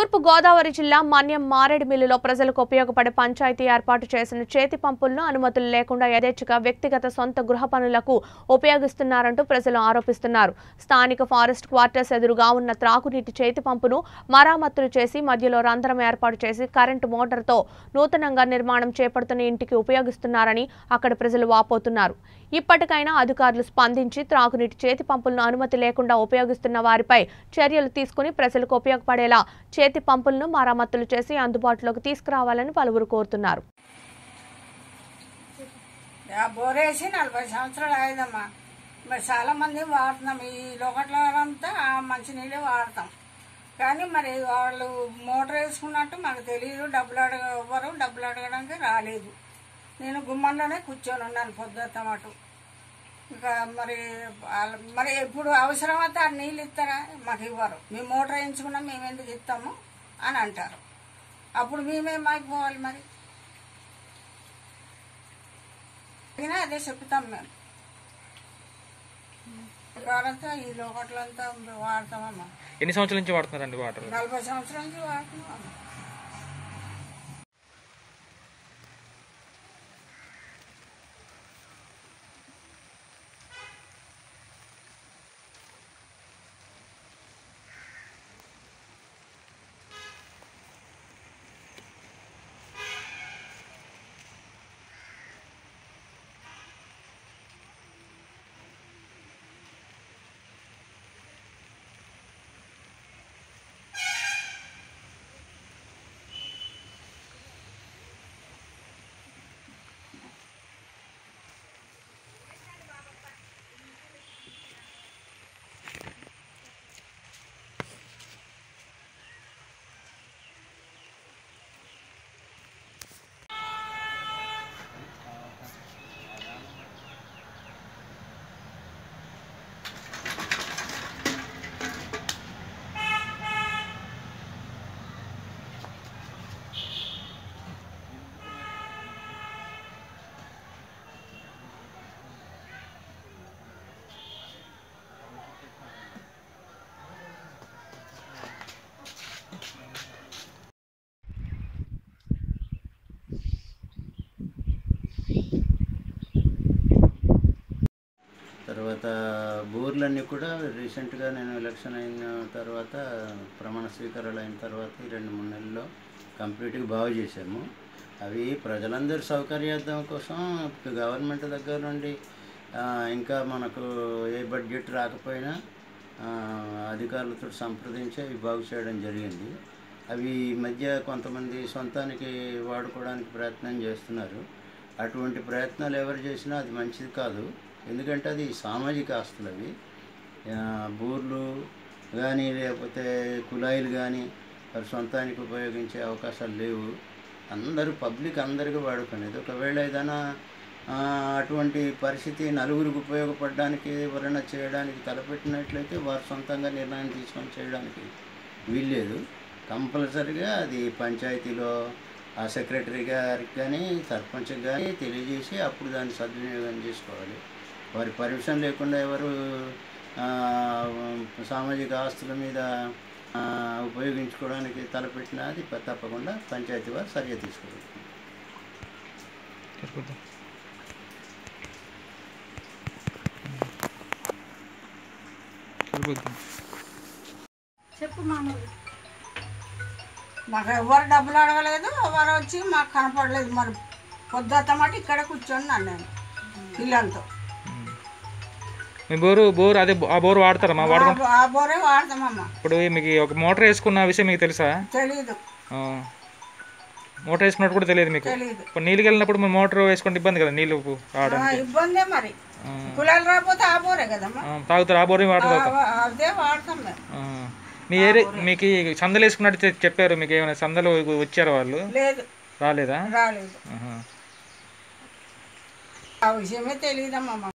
తూర్పు గోదావరి జిల్లా మన్యం మారేడుమిల్లులో ప్రజలకు ఉపయోగపడే పంచాయతీ ఏర్పాటు చేసిన చేతి పంపులను అనుమతులు లేకుండా యథేచ్ఛగా వ్యక్తిగత సొంత గృహ పనులకు ఉపయోగిస్తున్నారంటూ ప్రజలు ఆరోపిస్తున్నారు స్థానిక ఫారెస్ట్ క్వార్టర్స్ ఎదురుగా ఉన్న త్రాగునీటి చేతి పంపును మరామతులు చేసి మధ్యలో రంధ్రం ఏర్పాటు చేసి కరెంటు మోటార్తో నూతనంగా నిర్మాణం చేపడుతున్న ఇంటికి ఉపయోగిస్తున్నారని అక్కడ ప్రజలు వాపోతున్నారు ఇప్పటికైనా అధికారులు స్పందించి త్రాగునీటి చేతి పంపులను అనుమతి లేకుండా ఉపయోగిస్తున్న వారిపై చర్యలు తీసుకుని ప్రజలకు ఉపయోగపడేలా చేతి పంపులను మరమ్మతులు చేసి అందుబాటులోకి తీసుకురావాలని పలువురు కోరుతున్నారు ఆ బోరేసి నలభై సంవత్సరాలు అయిందమ్మా మరి చాలా మంది వాడుతున్నాం ఈ లోకట్ల అంతా ఆ మంచినీళ్ళే వాడతాం కానీ మరి వాళ్ళు మోటార్ వేసుకున్నట్టు మాకు తెలియదు డబ్బులు అడగ ఎవ్వరు డబ్బులు అడగడానికి రాలేదు నేను గుమ్మంలోనే కూర్చొని ఉన్నాను పొద్దుతమటు ఇక మరి వాళ్ళ- మరి ఎప్పుడు అవసరం అయితే ఆ నీళ్ళు ఇస్తారా మాకు ఇవ్వరు మేము మోటార్ వేయించుకున్నాం మేము ఎందుకు ఇస్తాము అని అంటారు అప్పుడు మేమేమైపోవాలి మరి అయినా అదే చెప్తాం మేము వారంతా ఈ లోకట్లంతా వాడతామమ్మా ఎన్ని సంవత్సరాల నుంచి వాడుతున్నారండి వాటర్ నలభై సంవత్సరాల నుంచి వాడుతున్నాం తర్వాత బోర్లన్నీ కూడా రీసెంట్గా నేను ఎలక్షన్ అయిన తర్వాత ప్రమాణ స్వీకారాలు అయిన తర్వాత ఈ రెండు మూడు నెలల్లో కంప్లీట్గా బాగు చేశాము అవి ప్రజలందరి సౌకర్యార్థం కోసం గవర్నమెంట్ దగ్గర నుండి ఆ, ఇంకా మనకు ఏ బడ్జెట్ రాకపోయినా ఆ, అధికారులతో సంప్రదించి అవి బాగు చేయడం జరిగింది అవి ఈ మధ్య కొంతమంది సొంతానికి వాడుకోవడానికి ప్రయత్నం చేస్తున్నారు అటువంటి ప్రయత్నాలు ఎవరు చేసినా అది మంచిది కాదు ఎందుకంటే అది సామాజిక ఆస్తులు అవి ఆ, బోర్లు కానీ లేకపోతే కుళాయిలు కానీ వారి సొంతానికి ఉపయోగించే అవకాశాలు లేవు అందరూ పబ్లిక్ అందరికీ వాడుకునేది ఒకవేళ ఏదైనా ఆ, అటువంటి పరిస్థితి నలుగురికి ఉపయోగపడడానికి ఎవరైనా చేయడానికి తలపెట్టినట్లయితే వారు సొంతంగా నిర్ణయం తీసుకొని చేయడానికి వీల్లేదు కంపల్సరిగా అది పంచాయతీలో ఆ సెక్రటరీ గారికి కానీ సర్పంచ్కి కానీ తెలియజేసి అప్పుడు దాన్ని సద్వినియోగం చేసుకోవాలి వారి పర్మిషన్ లేకుండా ఎవరు ఆ, సామాజిక ఆస్తుల మీద ఆ, ఉపయోగించుకోవడానికి తలపెట్టినా అది తప్పకుండా పంచాయతీ వారు చర్య తీసుకోవాలి సరిపోద్దా? సరిపోద్దా? చెప్పు మామూలు మాకు ఎవరు డబ్బులు అడగలేదు ఎవరు వచ్చి మాకు కనపడలేదు మరి పొద్దుతమాట ఇక్కడ కూర్చొని నేను పిల్లలతో మీ బోరు బోర్ అదే బో- ఆ బోర్ వాడతారా మా వాడతాం ఆ- ఆ బోరే వాడతామమ్మా ఇప్పుడు మీకు ఒక మోటార్ వేసుకున్న విషయం మీకు తెలుసా తెలీదు ఆ. మోటార్ వేసుకున్నట్టు కూడా తెలియదు మీకు తెలీదు ఇప్పుడు నీళ్ళకి వెళ్ళినప్పుడు మీరు మోటార్ వేసుకుంటే ఇబ్బంది కదా నీళ్ళు రావడం ఆ, ఇబ్బందే మరి కులాలు రాకపోతే ఆ బోరే కదమ్మా ఆ, తాగుతారు ఆ బోర్ వాటర్ ఆ- అదే వాడతాం మేము ఆ. మీ ఏరియా మీకు ఈ సందలు వేసుకున్నట్టు చె- చెప్పారు మీకు ఏమైనా సందలు వచ్చారు వాళ్ళు లేదు రాలేదా రాలేదు ఆహా. ఆ విషయమే తెలియదమ్మా మాకు.